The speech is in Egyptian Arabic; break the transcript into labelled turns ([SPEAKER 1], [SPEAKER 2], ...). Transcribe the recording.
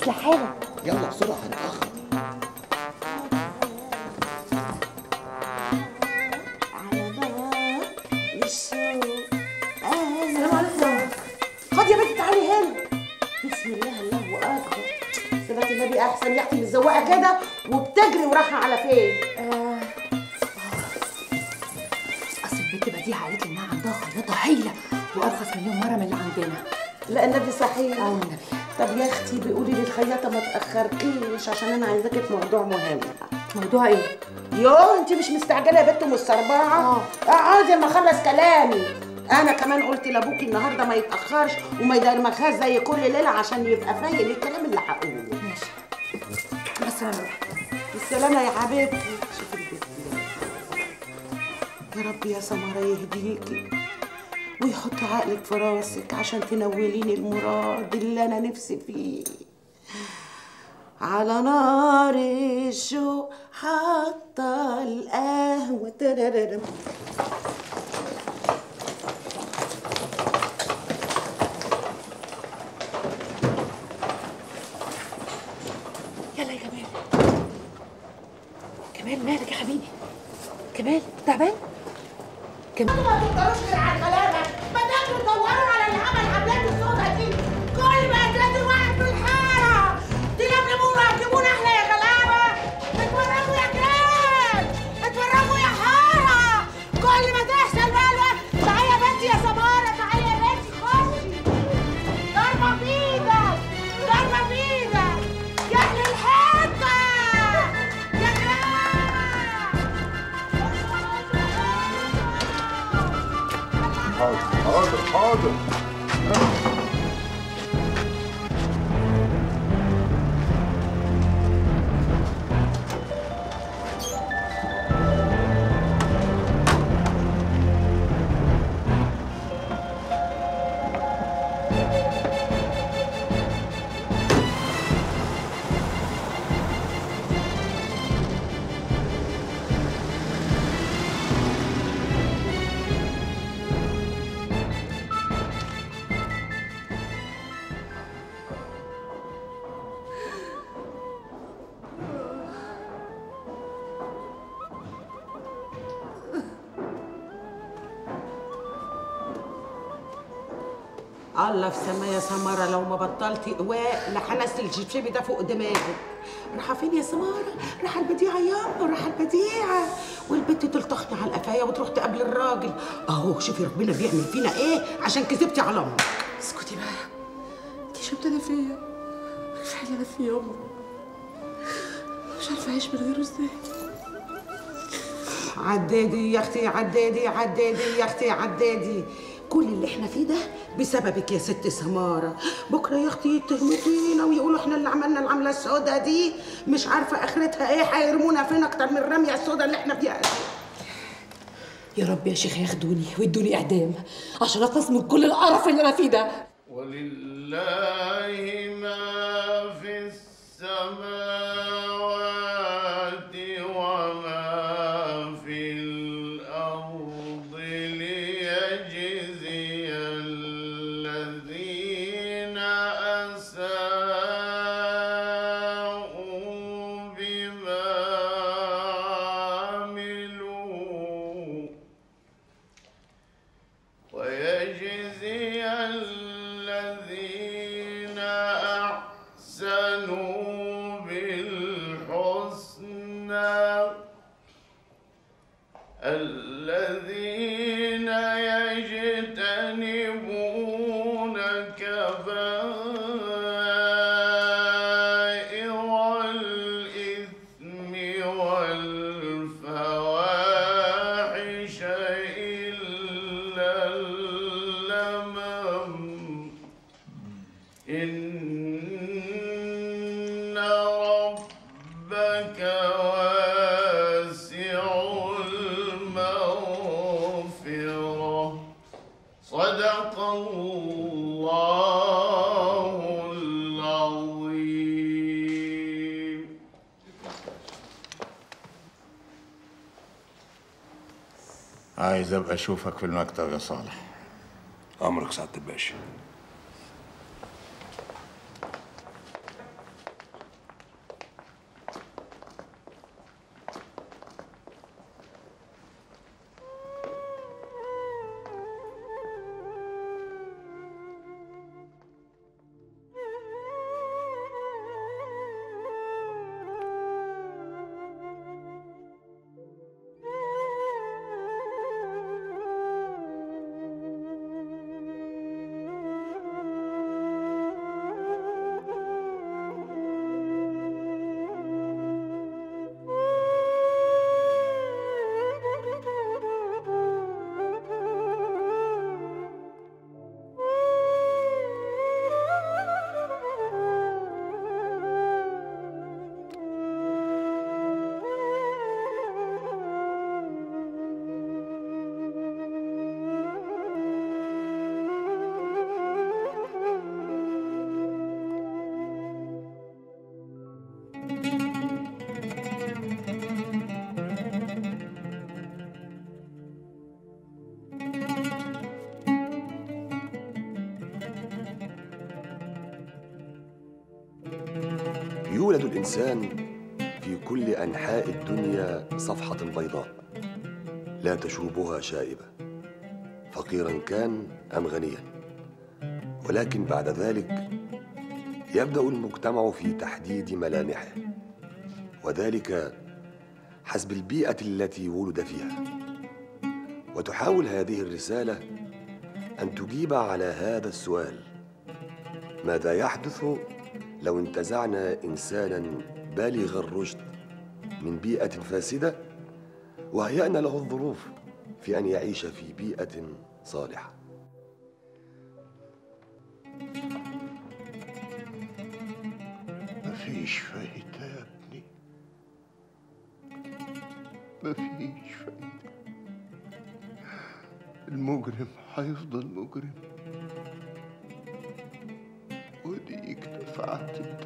[SPEAKER 1] نازله حالا
[SPEAKER 2] يلا بسرعه هنتاخر
[SPEAKER 1] السلام عليكم خد يا بنتي تعالي هنا بسم الله الله اكبر صلاة النبي احسن يا اختي متزوقه كده وبتجري ورايحه على فين؟
[SPEAKER 3] اصل البنت بديعه قالت لي انها عندها خياطه هايله وارخص مليون مره من اللي عندنا
[SPEAKER 1] لا النبي صحيح
[SPEAKER 3] اه النبي
[SPEAKER 1] طب يا اختي بيقولي للخياطه ما تاخركيش عشان انا عايزاكي في موضوع مهم
[SPEAKER 3] موضوع ايه
[SPEAKER 1] يوه انت مش مستعجله يا بنت ومستربعه اقعدي اما اخلص كلامي انا كمان قلت لابوكي النهارده ما يتاخرش وما يدرمخاش زي كل ليله عشان يبقى فايق الكلام اللي هقوله
[SPEAKER 3] ماشي بس انا
[SPEAKER 1] بالسلامه يا حبيبتي شوفي البنت يا رب يا سمره يهديكي ويحط عقلك في راسك عشان تنوليني المراد اللي انا نفسي فيه على نار الشوق حاطه القهوه ترررم.
[SPEAKER 3] يلا يا كمال كمال مالك يا حبيبي كمال تعبان كمال
[SPEAKER 1] ما تقدروش غير على الغلابه ما تاكلوا تدوروا على اللي عمل حملات السودا دي كل ما تلاقي واحد في الحاره تلملمونا تجيبونا احنا يا غلابه اتفرجوا يا كلاب اتفرجوا يا حاره كل ما تحصل بقى الوقت تعالي يا بنتي يا سماره تعالي يا بنتي خشي ضربه بايدك ضربه بايدك يا اهل الحته يا
[SPEAKER 4] حاضر حاضر حاضر
[SPEAKER 1] الله في سما يا سمرة لو ما بطلتي قواء لحنست الجبشبي ده فوق دماغك رايحة فين يا سمارة؟ رايحة البديعة ياما رايحة البديعة والبنت تلطخني على القفاية وتروح تقابل الراجل اهو شوفي ربنا بيعمل فينا ايه عشان كذبتي على امك
[SPEAKER 3] اسكتي بقى انت شمتانه فيا عارفه اللي انا فيه ياما مش عارفه اعيش من غيره ازاي
[SPEAKER 1] عدادي يا اختي عدادي عدادي يا اختي عدادي كل اللي احنا فيه ده بسببك يا ست سمارة بكرة يا اختي يتهموا فينا ويقولوا احنا اللي عملنا العملة السوداء دي مش عارفة اخرتها ايه هيرمونا فين اكتر من الرمية السوداء اللي احنا فيها دي
[SPEAKER 3] يا رب يا شيخ ياخدوني ويدوني اعدام عشان اخلص من كل القرف اللي انا فيه ده
[SPEAKER 5] ولله ما في السماوات وما في الأرض ليجزي الذين أساءوا بما عملوا ويجزي الذين أحسنوا بالحسنى الذين يجتنبون كبائر الإثم والفواحش إلا اللمم إن ربك واسع المغفرة صدق الله العظيم
[SPEAKER 4] عايز ابقى اشوفك في المكتب يا صالح
[SPEAKER 6] امرك سعاده الباشا
[SPEAKER 2] الإنسان في كل أنحاء الدنيا صفحة بيضاء لا تشوبها شائبة فقيرا كان أم غنيا ولكن بعد ذلك يبدأ المجتمع في تحديد ملامحه وذلك حسب البيئة التي ولد فيها وتحاول هذه الرسالة أن تجيب على هذا السؤال ماذا يحدث لو انتزعنا إنسانا بالغ الرشد من بيئة فاسدة وهيأنا له الظروف في أن يعيش في بيئة صالحة
[SPEAKER 6] مفيش فايدة يا ابني مفيش فايدة المجرم هيفضل مجرم وديك دفعت الثمن